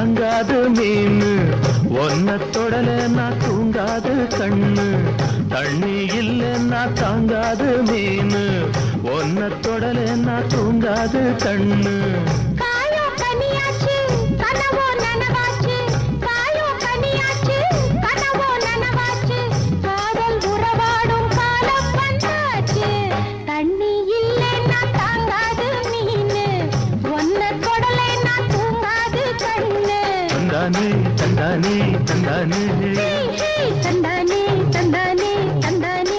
தாங்காது மீன் ஒன்ன தொடல நான் தூங்காது கண்ணு தண்ணி இல்லைன்னா தாங்காது மீன் ஒன்ன தொடல நான் தூங்காது கண்ணு காயோ கனியாச்சு கனவோ நனவாச்சு காயோ கனியாச்சு கனவோ நனவாச்சு காதல் உறவாடும் காலம் வந்தாச்சு தண்ணி இல்லைன்னா தாங்காது மீனு ஒன்ன தொடலைன்னா தூங்காது கண்ணு தந்தானே தந்தானே தந்தானே ஹே, ஹே, தந்தானே தந்தானே தந்தானே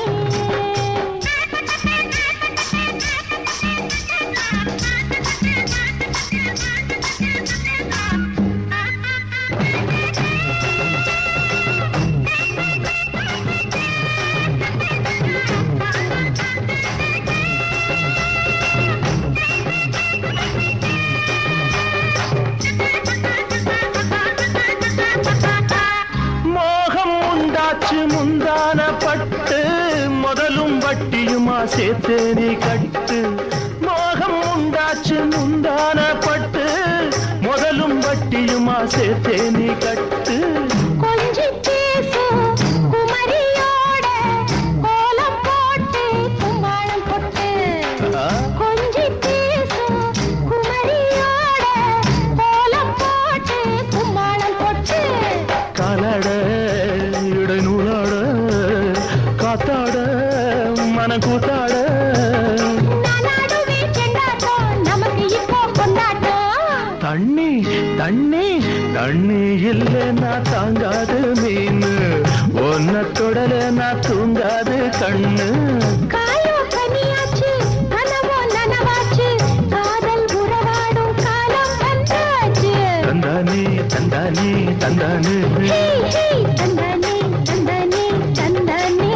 மோகம் உண்டாச்சு முந்தான பட்டு முதலும் வட்டியுமா சேர்த்து நீ கட்டு மோகம் உண்டாச்சு முந்தான பட்டு முதலும் வட்டியுமா சேர்த்தே நீ கட்டு கொஞ்சி பேசு குமரியோட கோலம் போட்டு கும்மாளம் போட்டு ஆ, கொஞ்சி பேசு குமரியோட கோலம் போட்டு கும்மாளம் போட்டு காலாட இடைநூலாட காத்தாட மனக்கூத்தாட நானாடுவே செண்டாட்டம் நமக்கு இப்போ கொண்டாட்டம் தண்ணி தண்ணி தண்ணி இல்லைன்னா தாங்காது மீன் ஒன்ன தொடல நான் தூங்காது கண்ணு காயோ கனியாச்சு கனவோ நனவாச்சு காதல் உறவாடும் காலம் வந்தாச்சு தந்தானே தந்தானே தந்தானே ஹே, ஹே, தந்தானே தந்தானே தந்தானே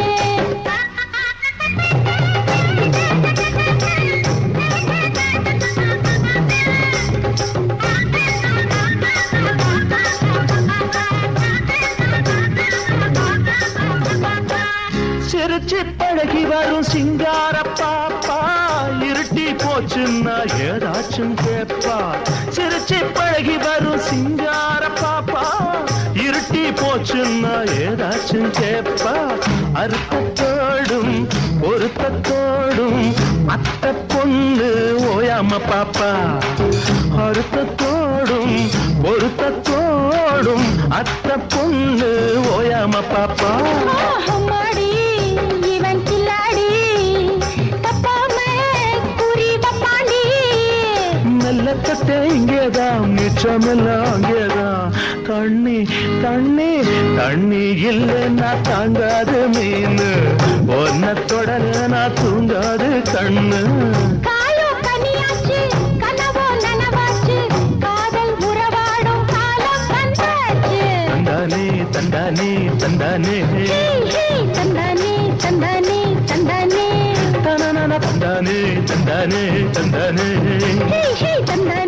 சிரிச்சு பழகி வரும் சிங்கார பாப்பா இருட்டி போச்சுன்னா ஏதாச்சும் கேப்பா சிரிச்சு பழகி வரும் சிங்கார பாப்பா இருட்டி போச்சுன்னா ஏதாச்சும் கேப்பா அறுத்தத்தோடும் பொருத்தத்தோடும் அத்தை பொண்ணு ஓயாம பாப்பா அறுத்தத்தோடும் பொருத்தத்தோடும் அத்தை பொண்ணு ஓயாம பாப்பா ஆஹமாடி, இவன் கில்லாடி, தப்பாம குறி வப்பாண்டி. மெல்லக்கத்தை இங்கேதான் மிச்சமெல்லாம் அங்கேதான் தண்ணி தண்ணி தண்ணி இல்லைன்னா தாங்காது மீன் ஒன்ன தொடல நான் தூங்காது கண்ணு காயோ கனியாச்சு, கனவோ நனவாச்சு, காதல் உறவாடும் காலம் வந்தாச்சு. தந்தானே தந்தானே தந்தானே ஹே, ஹே, தந்தானே, தந்தானே, தந்தானே. தனனன தந்தானே தந்தானே தந்தானே ஹே, ஹே, தந்தானே